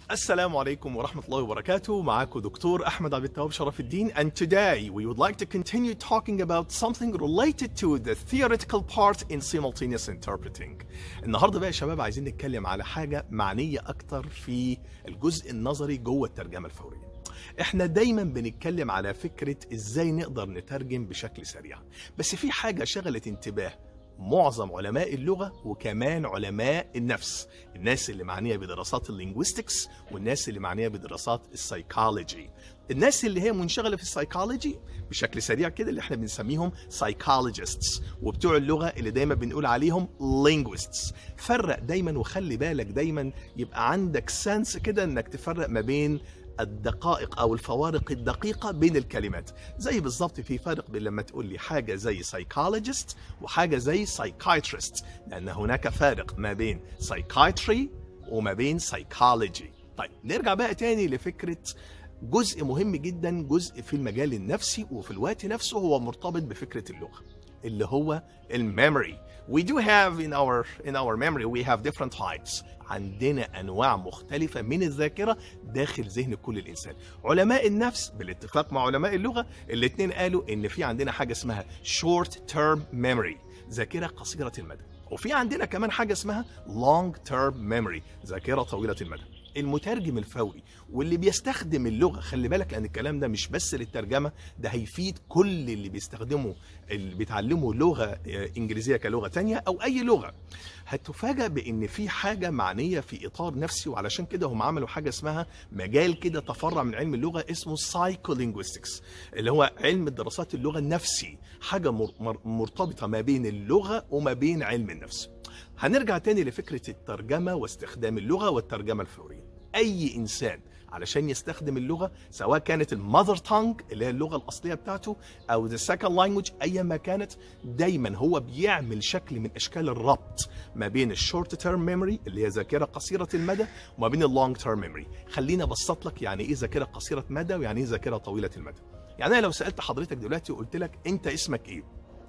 السلام عليكم ورحمة الله وبركاته معاكم دكتور أحمد عبد التواب شرف الدين and today we would like to continue talking about something related to the theoretical part in simultaneous interpreting النهاردة بقى يا شباب عايزين نتكلم على حاجة معنية أكتر في الجزء النظري جوه الترجمة الفورية احنا دايما بنتكلم على فكرة ازاي نقدر نترجم بشكل سريع بس في حاجة شغلت انتباه معظم علماء اللغة وكمان علماء النفس الناس اللي معنية بدراسات اللينغويستكس والناس اللي معنية بدراسات السايكولوجي الناس اللي هي منشغلة في السايكولوجي بشكل سريع كده اللي احنا بنسميهم psychologists وبتوع اللغة اللي دايما بنقول عليهم linguists فرق دايما وخلي بالك دايما يبقى عندك سنس كده انك تفرق ما بين الدقائق او الفوارق الدقيقه بين الكلمات زي بالظبط في فرق بين لما تقول لي حاجه زي psychologist وحاجه زي psychiatrist لان هناك فارق ما بين psychiatry وما بين psychology طيب نرجع بقى تاني لفكره جزء مهم جدا جزء في المجال النفسي وفي الوقت نفسه هو مرتبط بفكره اللغه اللي هو الميموري we do have in our in our memory we have different types عندنا انواع مختلفه من الذاكره داخل ذهن كل الانسان علماء النفس بالاتفاق مع علماء اللغه الاثنين قالوا ان في عندنا حاجه اسمها short term memory ذاكره قصيره المدى وفي عندنا كمان حاجه اسمها long term memory ذاكره طويله المدى المترجم الفوري واللي بيستخدم اللغه خلي بالك لان الكلام ده مش بس للترجمه ده هيفيد كل اللي بيستخدموا اللي بيتعلموا لغه انجليزيه كلغه تانية او اي لغه هتفاجأ بان في حاجه معنيه في اطار نفسي وعلشان كده هم عملوا حاجه اسمها مجال كده تفرع من علم اللغه اسمه سايكولينجويستكس اللي هو علم دراسات اللغه النفسي حاجه مرتبطه ما بين اللغه وما بين علم النفس هنرجع تاني لفكرة الترجمة واستخدام اللغة والترجمة الفورية أي إنسان علشان يستخدم اللغة سواء كانت المذر تانج اللي هي اللغة الأصلية بتاعته أو the second language أيا ما كانت دايما هو بيعمل شكل من أشكال الربط ما بين الشورت تيرم ميموري اللي هي ذاكرة قصيرة المدى وما بين اللونج تيرم ميموري خليني أبسط لك يعني إيه ذاكرة قصيرة مدى ويعني إيه ذاكرة طويلة المدى يعني أنا لو سألت حضرتك دلوقتي وقلت لك أنت اسمك إيه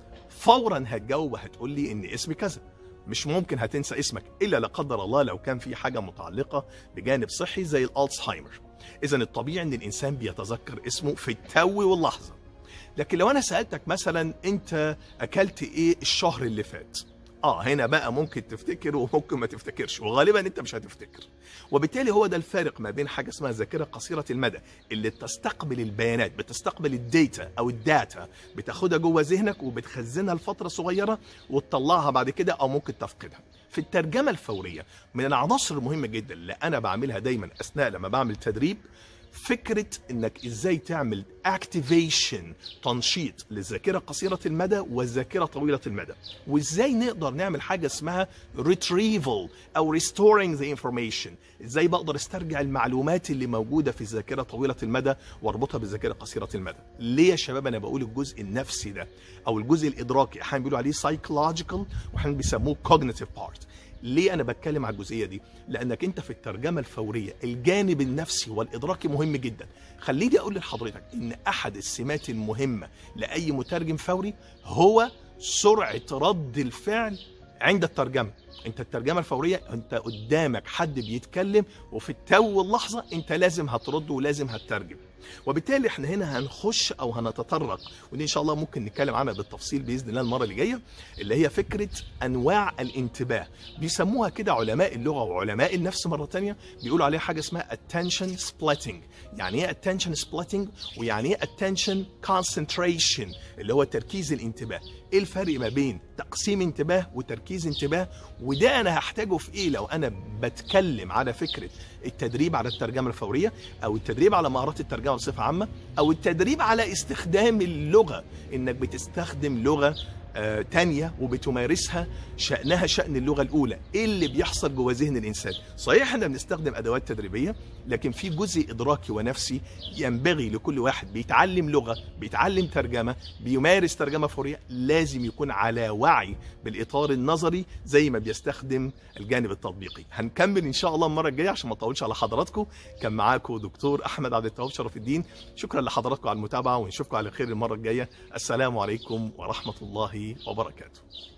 فورا هتجاوب وهتقول لي إن اسمي كذا مش ممكن هتنسى اسمك الا لا قدر الله لو كان في حاجه متعلقه بجانب صحي زي الالزهايمر اذا الطبيعي ان الانسان بيتذكر اسمه في التو واللحظه لكن لو انا سالتك مثلا انت اكلت ايه الشهر اللي فات اه هنا بقى ممكن تفتكر وممكن ما تفتكرش وغالبا انت مش هتفتكر وبالتالي هو ده الفارق ما بين حاجه اسمها ذاكره قصيره المدى اللي بتستقبل البيانات بتستقبل الداتا او الداتا بتاخدها جوه ذهنك وبتخزنها لفتره صغيره وتطلعها بعد كده او ممكن تفقدها في الترجمه الفوريه من العناصر المهمه جدا اللي انا بعملها دايما اثناء لما بعمل تدريب فكرة انك ازاي تعمل اكتيفيشن تنشيط للذاكرة قصيرة المدى والذاكرة طويلة المدى وازاي نقدر نعمل حاجة اسمها retrieval او restoring the information ازاي بقدر استرجع المعلومات اللي موجودة في الذاكرة طويلة المدى واربطها بالذاكرة قصيرة المدى ليه يا شباب انا بقول الجزء النفسي ده او الجزء الادراكي احيانا بيقولوا عليه psychological واحيانا بيسموه cognitive part ليه انا بتكلم على الجزئيه دي لانك انت في الترجمه الفوريه الجانب النفسي والادراكي مهم جدا خليني اقول لحضرتك ان احد السمات المهمه لاي مترجم فوري هو سرعه رد الفعل عند الترجمه انت الترجمه الفوريه انت قدامك حد بيتكلم وفي التو اللحظه انت لازم هترد ولازم هتترجم وبالتالي احنا هنا هنخش او هنتطرق ودي ان شاء الله ممكن نتكلم عنها بالتفصيل باذن الله المره اللي جايه اللي هي فكره انواع الانتباه بيسموها كده علماء اللغه وعلماء النفس مره تانية بيقولوا عليها حاجه اسمها attention splitting يعني ايه attention splitting ويعني ايه attention concentration اللي هو تركيز الانتباه ايه الفرق ما بين تقسيم انتباه وتركيز انتباه وده انا هحتاجه في ايه لو انا بتكلم على فكره التدريب على الترجمه الفوريه او التدريب على مهارات الترجمه بصفه عامه او التدريب على استخدام اللغه انك بتستخدم لغه آه تانية وبتمارسها شأنها شأن اللغة الأولى إيه اللي بيحصل جوه ذهن الإنسان صحيح احنا بنستخدم أدوات تدريبية لكن في جزء إدراكي ونفسي ينبغي لكل واحد بيتعلم لغة بيتعلم ترجمة بيمارس ترجمة فورية لازم يكون على وعي بالإطار النظري زي ما بيستخدم الجانب التطبيقي هنكمل إن شاء الله المرة الجاية عشان ما أطولش على حضراتكم كان معاكم دكتور أحمد عبد التواب شرف الدين شكرا لحضراتكم على المتابعة ونشوفكم على خير المرة الجاية السلام عليكم ورحمة الله وبركاته